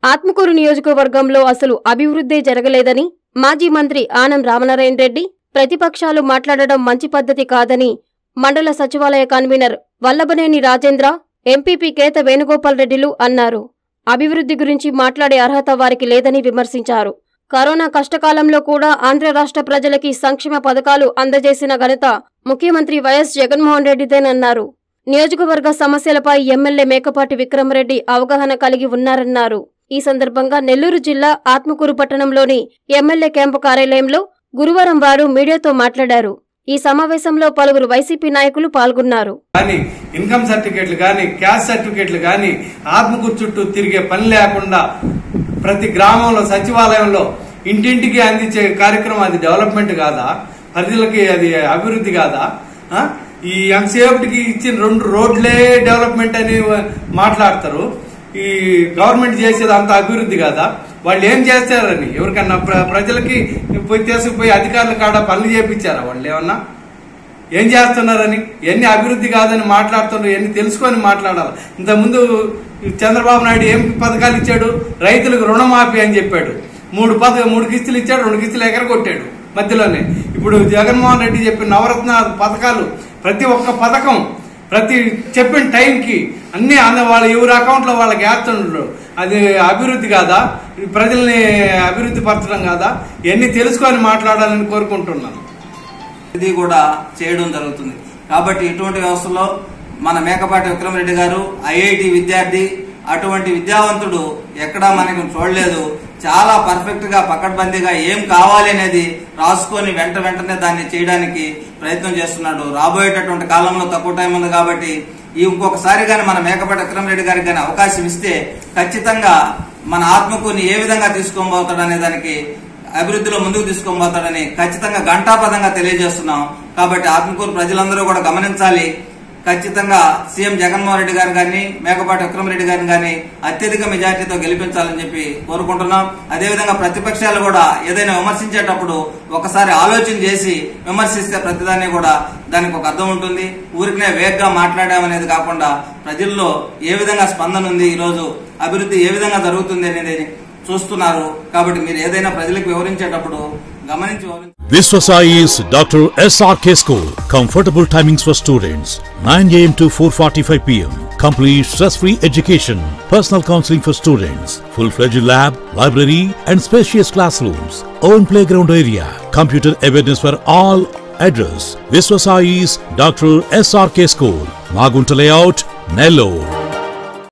ఆత్మకూరు నియోజకవర్గంలో అసలు అభివృద్ధే జరగలేదని మాజీ మంత్రి ఆనం రామనారాయణ రెడ్డి ప్రతిపక్షాలు మాట్లాడడం మంచి పద్ధతి కాదని మండల సచివాలయ కన్వీనర్ వల్లభనేని రాజేంద్ర ఎంపీపీ కేత వేణుగోపాల్ రెడ్డిలు అన్నారు అభివృద్ధి గురించి మాట్లాడే అర్హత వారికి లేదని విమర్శించారు కరోనా కష్టకాలంలో కూడా ఆంధ్ర రాష్ట్ర ప్రజలకి సంక్షేమ పథకాలు అందజేసిన ఘనత ముఖ్యమంత్రి వైఎస్ జగన్మోహన్ రెడ్డిదేనన్నారు నియోజకవర్గ సమస్యలపై ఎమ్మెల్యే మేకపాటి విక్రమరెడ్డి అవగాహన కలిగి ఉన్నారన్నారు ఈ సందర్భంగా నెల్లూరు జిల్లా ఆత్మకూరు పట్టణంలోని ఎమ్మెల్యే క్యాంపు కార్యాలయంలో గురువారం వారు మీడియాతో మాట్లాడారు ఈ సమావేశంలో పలువురు వైసీపీ నాయకులు పాల్గొన్నారు కానీ ఇన్కమ్ సర్టిఫికేట్లు కానీ క్యాస్ట్ సర్టిఫికేట్లు కానీ ఆత్మకూరు చుట్టూ తిరిగే పని లేకుండా ప్రతి గ్రామంలో సచివాలయంలో ఇంటింటికి అందించే కార్యక్రమం అది డెవలప్మెంట్ కాదా ప్రజలకి అది అభివృద్ధి కాదా ఆ? ఈ ఎంతసేపటికి ఇచ్చిన రెండు రోడ్లే డెవలప్మెంట్ అని మాట్లాడతారు ఈ గవర్నమెంట్ చేసేది అంత అభివృద్ధి కాదా వాళ్ళు ఏం చేస్తారని ఎవరికన్నా ప్ర- ప్రజలకి పోయి తీసుకుపోయి అధికారుల కాడ పనులు చేపించారా వాళ్ళు ఏమన్నా ఏం చేస్తున్నారని ఎన్ని అభివృద్ధి కాదని మాట్లాడుతున్నారు ఎన్ని తెలుసుకొని మాట్లాడాలి ఇంతకుముందు చంద్రబాబు నాయుడు ఏం పథకాలు ఇచ్చాడు రైతులకు రుణమాఫీ అని చెప్పాడు మూడు పథ మూడు కిస్తులు ఇచ్చాడు రెండు కిస్తులు ఎగరగొట్టాడు మధ్యలోనే ఇప్పుడు జగన్మోహన్ రెడ్డి చెప్పిన నవరత్న పథకాలు ప్రతి ఒక్క పథకం ప్రతి చెప్పిన టైంకి అన్ని అంద వాళ్ళ ఎవరి అకౌంట్లో వాళ్ళకి వేస్తుండ్రు అది అభివృద్ధి కాదా ప్రజల్ని అభివృద్ధి పరచడం కాదా ఇవన్నీ తెలుసుకొని మాట్లాడాలని కోరుకుంటున్నాను ఇది కూడా చేయడం జరుగుతుంది కాబట్టి ఇటువంటి వ్యవస్థలో మన మేకపాటి విక్రమరెడ్డి గారు ఐఐటి విద్యార్థి అటువంటి విద్యావంతుడు ఎక్కడా మనకి చూడలేదు చాలా పర్ఫెక్ట్ గా పకడ్బందీగా ఏం కావాలి అనేది రాసుకొని వెంట వెంటనే దాన్ని చేయడానికి ప్రయత్నం చేస్తున్నాడు రాబోయేటటువంటి కాలంలో తక్కువ టైం ఉంది కాబట్టి ఈ ఇంకొకసారి కానీ మన మేకపాటి విక్రమరెడ్డి గారికి కానీ అవకాశం ఇస్తే ఖచ్చితంగా మన ఆత్మకుని ఏ విధంగా తీసుకోబోతాడు అనే దానికి అభివృద్ధిలో ముందుకు తీసుకోబోతాడని ఖచ్చితంగా ఘంటాపదంగా తెలియజేస్తున్నాం కాబట్టి ఆత్మకూరు ప్రజలందరూ కూడా గమనించాలి ఖచ్చితంగా సీఎం జగన్మోహన్ రెడ్డి గారు గారిని మేకపాటి విక్రమరెడ్డి గారిని గారిని అత్యధిక మెజార్టీతో గెలిపించాలని చెప్పి కోరుకుంటున్నాం అదేవిధంగా ప్రతిపక్షాలు కూడా ఏదైనా విమర్శించేటప్పుడు ఒకసారి ఆలోచన చేసి విమర్శిస్తే ప్రతిదాన్ని కూడా దానికి ఒక అర్థం ఉంటుంది ఊరికనే వేగ్గా మాట్లాడామనేది కాకుండా ప్రజల్లో ఏ విధంగా స్పందన ఉంది ఈ రోజు అభివృద్ధి ఏ విధంగా జరుగుతుంది అనేది చూస్తున్నారు కాబట్టి మీరు ఏదైనా ప్రజలకు వివరించేటప్పుడు గమనించి వివరించాలి Viswasai is Dr. SRK School. Comfortable timings for students 9 am to 4:45 pm. Complete stress-free education. Personal counseling for students. Full-fledged lab, library, and spacious classrooms. Own playground area. Computer awareness for all. Address: Viswasai's Dr. SRK School. Magunta Layout, Nellore.